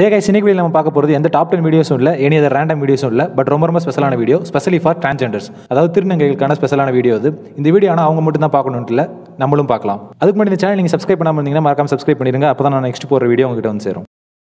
hey guys இன்னைக்கு video நம்ம பார்க்க போகிறது எந்த டாப் டென் வீடியோஸும் இல்லை எனி அதர் ரேண்டம் வீடியோஸும் இல்லை பட் ரொம்ப ரொம்ப ஸ்பெஷலான வீடியோ ஸ்பெஷலி ஃபார் டிரான்ஸ்ஜெண்டர்ஸ் அதாவது திருநங்கைகளுக்கான ஸ்பெஷலான வீடியோ இது இந்த வீடியோ ஆனால் அவங்க மட்டும் தான் பார்க்கணுன்ட்டு இல்லை நம்மளும் பார்க்கலாம் அதுக்கு முன்னாடி இந்த சேனல் நீங்கள் சப்ஸ்கிரைப் பண்ணாமல் இருந்தீங்கன்னா மறக்காம சப்ஸ்கிரைப் பண்ணிடுங்க அப்போ தான் நான் நெக்ஸ்ட் போகிற வீடியோ உங்ககிட்ட வந்து சேரும்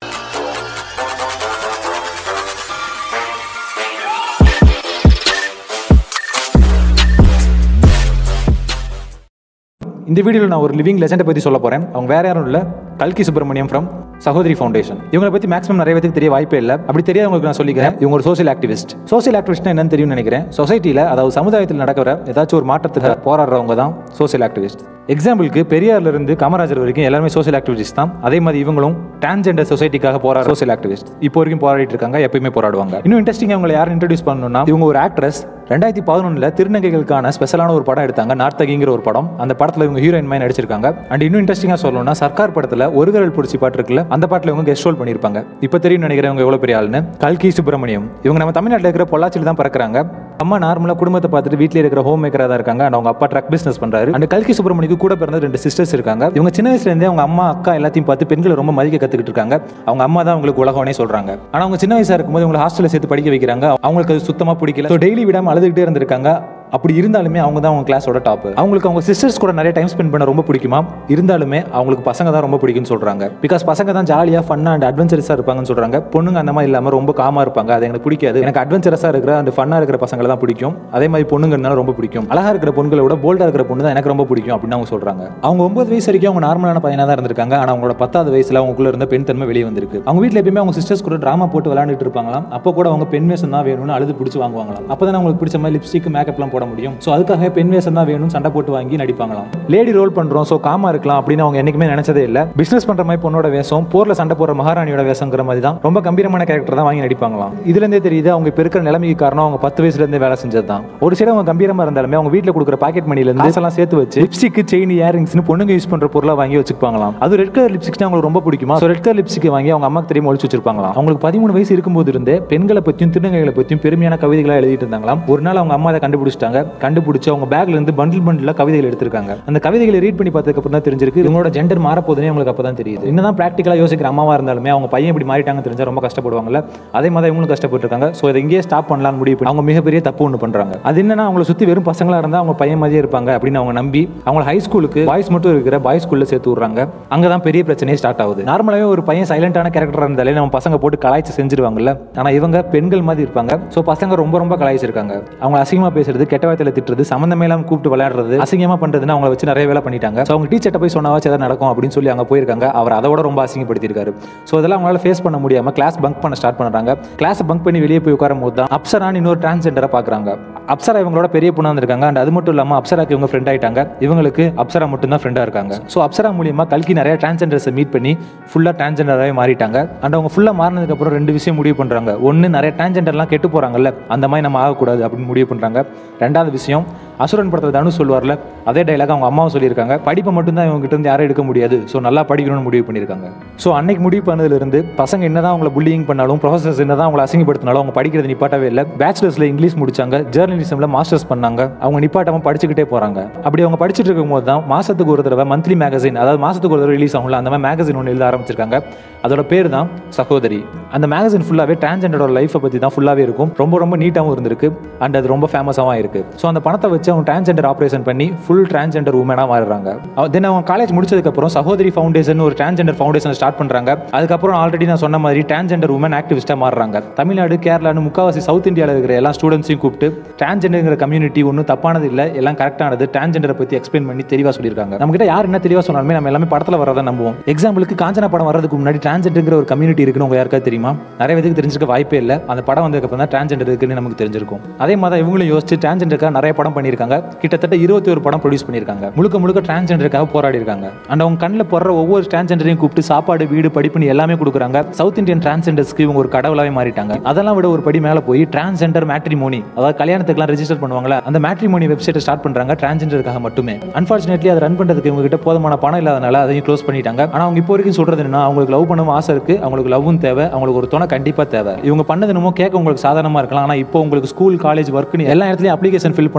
இந்த வீடியோவில் நான் ஒரு லிவிங் லெஜெண்டை பற்றி சொல்ல போகிறேன் அவங்க வேற யாரும் இல்லை கல்கி சுப்பிரமணியம் ஃப்ரம் சகோதரி ஃபவுண்டேஷன் இவங்களை பற்றி மேக்ஸிமம் நிறைய பேருக்கு தெரிய வாய்ப்பே இல்லை அப்படி தெரியாதவங்களுக்கு நான் சொல்லிக்கிறேன் இவங்க ஒரு சோசியல் ஆக்டிவிஸ்ட் சோசியல் ஆக்டிவிஸ்ட்னா என்னன்னு தெரியும்னு நினைக்கிறேன் சொசைட்டியில் அதாவது சமுதாயத்தில் நடக்கிற ஏதாச்சும் ஒரு மாற்றத்துக்கு போராடுறவங்க தான் சோசியல் ஆக்டிவிஸ்ட் எக்ஸாம்பிளுக்கு பெரியார்ல இருந்து காமராஜர் வரைக்கும் எல்லாருமே சோசியல் ஆக்டிவிஸ்ட் தான் அதே மாதிரி இவங்களும் டிரான்ஸ்ஜெண்டர் சொசைட்டிக்காக போராட சோசியல் ஆக்டிவிஸ்ட் இப்போ வரைக்கும் போராடிட்டு இருக்காங்க எப்பயுமே போராடுவாங்க இன்னும் இன்ட்ரெஸ்டிங் அவங்களை யாரும் இன்ட்ரடியூஸ் பண்ணணும்னா இவங்க ஒரு ஆக்ட்ரஸ் ரெண்டாயிரத்தி பதினொன்றில் திருநங்கைகளுக்கான ஸ்பெஷலான ஒரு படம் எடுத்தாங்க நார்த்தகிங்கிற ஒரு படம் அந்த படத்தில் இவங்க ஹீரோயின் மாதிரி நடிச்சிருக்காங்க அண்ட் இன்னும் இன்ட்ரெஸ்டிங்காக சொல்லணும்னா சர்க்கார் படத்தில் ஒரு விரல் பிடிச்சி பாட்டு இருக்குல்ல அந்த பாட்டில் இவங்க கெஸ்ட் ரோல் பண்ணியிருப்பாங்க இப்போ தெரியும் நினைக்கிறேன் இவங்க எவ்வளோ பெரிய ஆளுன்னு கல்கி சுப்பிரமணியம் இவங்க நம்ம தமிழ்நாட்டில் இருக்கிற பொள்ளாச்சியில் தான் பிறக்கிறாங்க அம்மா நார்மலாக குடும்பத்தை பார்த்துட்டு வீட்டில் இருக்கிற ஹோம் மேக்கராக தான் இருக்காங்க அண்ட் அவங்க அப்பா ட்ரக் பிஸ்னஸ் பண்ணுறாரு அண்ட் கல்கி சுப்பிரமணிக்கு கூட பிறந்த ரெண்டு சிஸ்டர்ஸ் இருக்காங்க இவங்க சின்ன வயசுலேருந்தே அவங்க அம்மா அக்கா எல்லாத்தையும் பார்த்து பெண்களை ரொம்ப மதிக்க கற்றுக்கிட்டு இருக்காங்க அவங்க அம்மா தான் அவங்களுக்கு உலகம்னே சொல்கிறாங்க ஆனால் அவங்க சின்ன வயசாக இருக்கும்போது இவங்களை ஹாஸ்டலில் சேர்த்து படிக்க வைக்கிறாங்க அவங்களுக்கு அது சுத்தமாக பிடிக்கல ஸோ டெய்லி விடாமல் அழுதுகிட்டே இருந்திருக்காங்க அப்படி இருந்தாலுமே அவங்க தான் அவங்க கிளாஸோட டாப் அவங்களுக்கு அவங்க சிஸ்டர்ஸ் கூட நிறைய டைம் ஸ்பெண்ட் பண்ண ரொம்ப பிடிக்குமா இருந்தாலுமே அவங்களுக்கு பசங்க தான் ரொம்ப பிடிக்கும்னு சொல்றாங்க பிகாஸ் பசங்க தான் ஜாலியாக ஃபன்னாக அண்ட் அட்வென்ச்சரஸாக இருப்பாங்கன்னு சொல்றாங்க பொண்ணுங்க அந்த மாதிரி இல்லாமல் ரொம்ப காமா இருப்பாங்க அது எனக்கு பிடிக்காது எனக்கு அட்வென்ச்சரஸாக இருக்கிற அந்த ஃபன்னாக இருக்கிற பசங்களை தான் பிடிக்கும் அதே மாதிரி பொண்ணுங்கனால ரொம்ப பிடிக்கும் அழகா இருக்கிற பொண்ணுகளை விட போல்டா இருக்கிற பொண்ணு தான் எனக்கு ரொம்ப பிடிக்கும் அப்படின்னு அவங்க சொல்றாங்க அவங்க ஒன்பது வயசு வரைக்கும் அவங்க நார்மலான பையனாக தான் இருந்திருக்காங்க ஆனால் அவங்களோட பத்தாவது வயசுல அவங்களுக்குள்ள இருந்த பெண் தன்மை வெளியே வந்திருக்கு அவங்க வீட்டில் எப்பயுமே அவங்க சிஸ்டர்ஸ் கூட ட்ராமா போட்டு விளையாண்டுட்டு இருப்பாங்களாம் அப்போ கூட அவங்க பெண் வேஷம் தான் வேணும்னு அழுது பிடிச்சி வாங்குவாங்களாம் அப்போ தான் அவங்களுக்கு பிடிச்ச மாதிரி லிப்ஸ்டிக் மேக்கப்லாம் போட முடியும் ஸோ அதுக்காக பெண் வேஷம் தான் வேணும்னு சண்டை போட்டு வாங்கி நடிப்பாங்களாம் லேடி ரோல் பண்றோம் ஸோ காமா இருக்கலாம் அப்படின்னு அவங்க என்னைக்குமே நினைச்சதே இல்லை பிசினஸ் பண்ற மாதிரி பொண்ணோட வேஷம் போர்ல சண்டை போடுற மகாராணியோட வேஷங்கிற மாதிரி தான் ரொம்ப கம்பீரமான கேரக்டர் தான் வாங்கி நடிப்பாங்களாம் இதுல இருந்தே தெரியுது அவங்க இப்ப இருக்கிற நிலைமைக்கு காரணம் அவங்க பத்து வயசுல இருந்தே வேலை செஞ்சது தான் ஒரு சைடு அவங்க கம்பீரமா இருந்தாலுமே அவங்க வீட்டில் கொடுக்குற பாக்கெட் மணில இருந்து காசெல்லாம் சேர்த்து வச்சு லிப்ஸ்டிக் செயின் இயரிங்ஸ்னு பொண்ணுங்க யூஸ் பண்ற பொருளா வாங்கி வச்சுப்பாங்களாம் அது ரெட் கலர் லிப்ஸ்டிக் அவங்களுக்கு ரொம்ப பிடிக்குமா ஸோ ரெட் கலர் லிப்ஸ்டிக் வாங்கி அவங்க அம்மாக்கு தெரியாம ஒழிச்சு வச்சிருப்பாங்களாம் அவங்களுக்கு பதிமூணு வயசு இருக்கும்போது இருந்தே பெண்களை பத்தியும் திருநங்கைகளை பத்தியும் பெருமையான கவிதைகளா எழுதிட்டு இருந்தாங்களாம் ஒரு நாள் அவங்க அம்மா அதை கண்டுபிடிச்சிட்டாங்க கண்டுபிடிச்சு அவங்க பேக்ல இருந்து பண்டில் பண்டில் கவிதைகள் எடுத்திருக்காங்க அந்த கவிதைகளை ரீட் பண்ணி பார்த்ததுக்கு அப்புறம் தான் தெரிஞ்சிருக்கு இவங்களோட ஜெண்டர் மாறப்போதுனே அவங்களுக்கு அப்போ தான் தெரியுது என்னதான் ப்ராக்டிக்கலாக யோசிக்கிற அம்மாவா இருந்தாலுமே அவங்க பையன் இப்படி மாறிட்டாங்கன்னு தெரிஞ்சா ரொம்ப கஷ்டப்படுவாங்கல்ல அதே மாதிரி இவங்களும் கஷ்டப்பட்டிருக்காங்க ஸோ இதை இங்கேயே ஸ்டாப் பண்ணலாம்னு முடிவு பண்ணி அவங்க மிகப்பெரிய தப்பு ஒன்று பண்றாங்க அது என்னன்னா அவங்கள சுத்தி வெறும் பசங்களா இருந்தா அவங்க பையன் மாதிரியே இருப்பாங்க அப்படின்னு அவங்க நம்பி அவங்கள ஹை ஸ்கூலுக்கு பாய்ஸ் மட்டும் இருக்கிற பாய்ஸ் ஸ்கூல்ல சேர்த்து விடுறாங்க அங்கே தான் பெரிய பிரச்சனையே ஸ்டார்ட் ஆகுது நார்மலாகவே ஒரு பையன் சைலண்டான கேரக்டராக இருந்தாலே நம்ம பசங்க போட்டு கலாய்ச்சி செஞ்சிருவாங்கல்ல ஆனால் இவங்க பெண்கள் மாதிரி இருப்பாங்க ஸோ பசங்க ரொம்ப ரொம்ப கலாய்ச்சிருக்காங்க அவங்க அசிங்கமா பேசுறது கெட்ட வார்த்தையில திட்டுறது சம்மந்தமே இல்லாம கூப்பிட்டு விளையாடுறது அசிங்கமா பண்றதுன்னு அவங்கள வச்சு நிறைய வேலை பண்ணிட்டாங்க ஸோ அவங்க டீச்சர்ட்ட போய் சொன்னாவாச்சும் எதாவது நடக்கும் அப்படின்னு சொல்லி அங்கே போயிருக்காங்க அவர் அதோட ரொம்ப அசிங்கப்படுத்திருக்காரு ஸோ இதெல்லாம் அவங்களால ஃபேஸ் பண்ண முடியாம கிளாஸ் பங்க் பண்ண ஸ்டார்ட் பண்ணுறாங்க கிளாஸ் பங்க் பண்ணி வெளியே போய் உட்காரும் போது தான் அப்சரான்னு இன்னொரு டிரான்ஸ்ஜெண்டரை பார்க்குறாங்க அப்சரா இவங்களோட பெரிய பொண்ணா இருந்திருக்காங்க அண்ட் அது மட்டும் இல்லாமல் அப்சராக்கு இவங்க ஃப்ரெண்ட் ஆயிட்டாங்க இவங்களுக்கு அப்சரா மட்டும் தான் ஃப்ரெண்டாக இருக்காங்க ஸோ அப்சரா மூலியமா கல்கி நிறைய டிரான்ஸ்ஜெண்டர்ஸை மீட் பண்ணி ஃபுல்லாக டிரான்ஸ்ஜெண்டராகவே மாறிட்டாங்க அண்ட் அவங்க ஃபுல்லாக மாறினதுக்கு அப்புறம் ரெண்டு விஷயம் முடிவு பண்ணுறாங்க ஒன்று நிறைய டிரான்ஸ்ஜெண்டர்லாம் கெட்டு போகிறாங்கல்ல அந்த மாதிரி நம்ம ஆகக்கூடாது அப்படின்னு முடிவு பண்ணுறாங்க ரெண்டாவது விஷயம் அசுரன் படத்தில் தனு சொல்வார்ல அதே டைலாக் அவங்க அம்மாவும் சொல்லியிருக்காங்க படிப்பை மட்டும்தான் இவங்க கிட்ட இருந்து யாரும் எடுக்க முடியாது ஸோ நல்லா படிக்கணும்னு முடிவு பண்ணியிருக்காங்க ஸோ அன்னைக்கு முடிவு பண்ணதுலேருந்து பசங்க என்னதான் அவங்கள புல்லிங் பண்ணாலும் ப்ரொஃபசர்ஸ் என்னதான் அவங்கள அசிங்கப்படுத்தினாலும் அவங்க படிக்கிறது நிப்பாட்டவே இல்லை பேச்சுலர்ஸில் இங்கிலீஷ் முடிச்சாங்க ஜேர்னலிசமில் மாஸ்டர்ஸ் பண்ணாங்க அவங்க நிப்பாட்டாம படிச்சுக்கிட்டே போகிறாங்க அப்படி அவங்க படிச்சுட்டு இருக்கும்போது தான் மாசத்துக்கு ஒரு தடவை மந்த்லி மேகசின் அதாவது மாசத்துக்கு ஒரு தடவை ரிலீஸ் ஆகும்ல அந்த மாதிரி மேகசின் ஒன்று எழுத ஆரம்பிச்சிருக்காங்க அதோட பேர் தான் சகோதரி அந்த மேகசின் ஃபுல்லாகவே டிரான்ஸ்ஜெண்டரோட லைஃப்பை பற்றி தான் ஃபுல்லாகவே இருக்கும் ரொம்ப ரொம்ப நீட்டாகவும் இருந்திருக்கு அண்ட் அது ரொம்ப ஃபேமஸாகவும் இருக்கு ஸோ அந்த பணத்தை வச்சு அவங்க டிரான்ஸ்ஜெண்டர் ஆப்ரேஷன் பண்ணி ஃபுல் டிரான்ஸ்ஜெண்டர் உமனாக மாறுறாங்க தென் அவங்க காலேஜ் முடிச்சதுக்கப்புறம் சகோதரி ஃபவுண்டேஷன் ஒரு டிரான்ஸ்ஜெண்டர் ஃபவுண்டேஷன் ஸ்டார்ட் பண்ணுறாங்க அதுக்கப்புறம் ஆல்ரெடி நான் சொன்ன மாதிரி டிரான்ஸ்ஜெண்டர் உமன் ஆக்டிவிஸ்ட்டாக மாறுறாங்க தமிழ்நாடு கேரளான்னு முக்காவாசி சவுத் இந்தியாவில் இருக்கிற எல்லா ஸ்டூடெண்ட்ஸையும் கூப்பிட்டு டிரான்ஸ்ஜெண்டர்ங்கிற கம்யூனிட்டி ஒன்றும் தப்பானது இல்லை எல்லாம் கரெக்டானது டிரான்ஸ்ஜெண்டரை பற்றி எக்ஸ்பிளைன் பண்ணி தெளிவாக சொல்லியிருக்காங்க நம்ம கிட்ட யார் என்ன தெளிவாக சொன்னாலுமே நம்ம எல்லாமே படத்தில் வரதை நம்புவோம் எக்ஸாம்பிளுக்கு காஞ்சனா படம் வரதுக்கு முன்னாடி டிரான்ஸ்ஜெண்டர்ங்கிற ஒரு கம்யூனிட்டி இருக்குன்னு உங்க யாருக்கா தெரியுமா நிறைய பேருக்கு தெரிஞ்சிருக்க வாய்ப்பே இல்லை அந்த படம் வந்ததுக்கப்புறம் தான் டிரான்ஸ்ஜெண்டர் இருக்குன்னு நமக்கு தெரிஞ்சிருக்கும் அதே மாதிரி இவங்களும் யோசிச்சு டிரான்ஸ்ஜெண்டருக்காக நிறைய படம் பண்ணியிருக்காங்க கிட்டத்தட்ட இருபத்தி ஒரு படம் ப்ரொடியூஸ் பண்ணியிருக்காங்க முழுக்க முழுக்க டிரான்ஸ்ஜெண்டருக்காக போராடி இருக்காங்க அண்ட் அவங்க கண்ணில் போடுற ஒவ்வொரு டிரான்ஸ்ஜெண்டரையும் கூப்பிட்டு சாப்பாடு வீடு படிப்புன்னு எல்லாமே கொடுக்குறாங்க சவுத் இந்தியன் டிரான்ஸ்ஜெண்டர்ஸ்க்கு இவங்க ஒரு கடவுளாவே மாறிட்டாங்க அதெல்லாம் விட ஒரு படி மேலே போய் டிரான்ஸ்ஜெண்டர் மேட்ரிமோனி அதாவது கல்யாணத்துக்குலாம் ரெஜிஸ்டர் பண்ணுவாங்களா அந்த மேட்ரிமோனி வெப்சைட்டை ஸ்டார்ட் பண்றாங்க டிரான்ஸ்ஜெண்டருக்காக மட்டுமே அன்பார்ச்சுனேட்லி அதை ரன் பண்றதுக்கு இவங்க கிட்ட போதுமான பணம் இல்லாதனால அதையும் க்ளோஸ் பண்ணிட்டாங்க ஆனா அவங்க இப்போ வரைக்கும் சொல்றது என்ன அவங்களுக்கு லவ் பண்ணவும் ஆசை இருக்கு அவங்களுக்கு லவ்வும் தேவை அவங்களுக்கு ஒரு துணை கண்டிப்பா தேவை இவங்க பண்ணது என்னமோ கேட்க உங்களுக்கு சாதாரணமா இருக்கலாம் ஆனா இப்போ உங்களுக்கு ஸ்கூல் காலேஜ் ஒர்க்னு எல்லா இடத்துலயும் அப்ளிகேஷன் ஃபில் பண்ணும்போது செக்ஸ்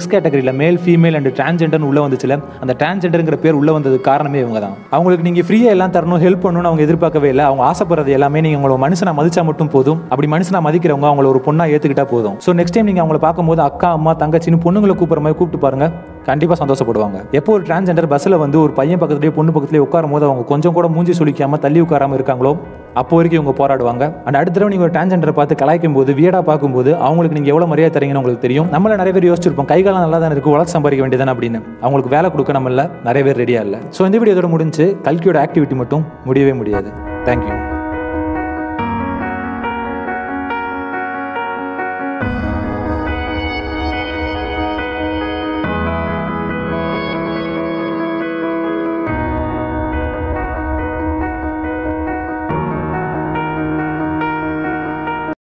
செக்ஸ் கேட்டகரியில் மேல் ஃபீமேல் அண்ட் டிரான்ஜெண்டர்னு உள்ள வந்துச்சுல அந்த டிரான்ஜெண்டருங்கிற பேர் உள்ள வந்ததுக்கு காரணமே இவங்க தான் அவங்களுக்கு நீங்க ஃப்ரீயா எல்லாம் தரணும் ஹெல்ப் பண்ணணும்னு அவங்க எதிர்பார்க்கவே இல்லை அவங்க ஆசைப்படுறது எல்லாமே நீங்க உங்களை மனுஷனா மதிச்சா மட்டும் போதும் அப்படி மனுஷனா மதிக்கிறவங்க அவங்கள ஒரு பொண்ணா ஏத்துக்கிட்டா போதும் ஸோ நெக்ஸ்ட் டைம் நீங்க அவங்கள பார்க்கும்போது அக்கா அம்மா தங்கச்சின்னு பொண்ணுங்களை கூப்பிடுற மாதிரி கூப்பிட்டு பாருங்க கண்டிப்பாக சந்தோஷப்படுவாங்க எப்போ ஒரு டிரான்ஜெண்டர் பஸ்ஸில் வந்து ஒரு பையன் பக்கத்துலேயே பொண்ணு பக்கத்துலேயே உட்காரும் போது அவங்க கொஞ்சம் கூட மூஞ்சி சுளிக்காம தள்ளி உட்காராம இருக்காங்களோ அப்போ வரைக்கும் இவங்க போராடுவாங்க அண்ட் அடுத்த தடவை நீங்கள் ஒரு டிரான்ஜெண்டரை பார்த்து கலாய்க்கும் போது வியடா பார்க்கும்போது அவங்களுக்கு நீங்கள் எவ்வளோ மரியாதை தரீங்கன்னு உங்களுக்கு தெரியும் நம்மள நிறைய பேர் யோசிச்சிருப்போம் கை காலம் நல்லா தான் இருக்கு உலக சம்பாதிக்க வேண்டியதானே அப்படின்னு அவங்களுக்கு வேலை கொடுக்க நம்மள நிறைய பேர் ரெடியாக இல்லை ஸோ இந்த வீடியோ இதோட முடிஞ்சு கல்கியோட ஆக்டிவிட்டி மட்டும் முடியவே முடியாது தேங்க்யூ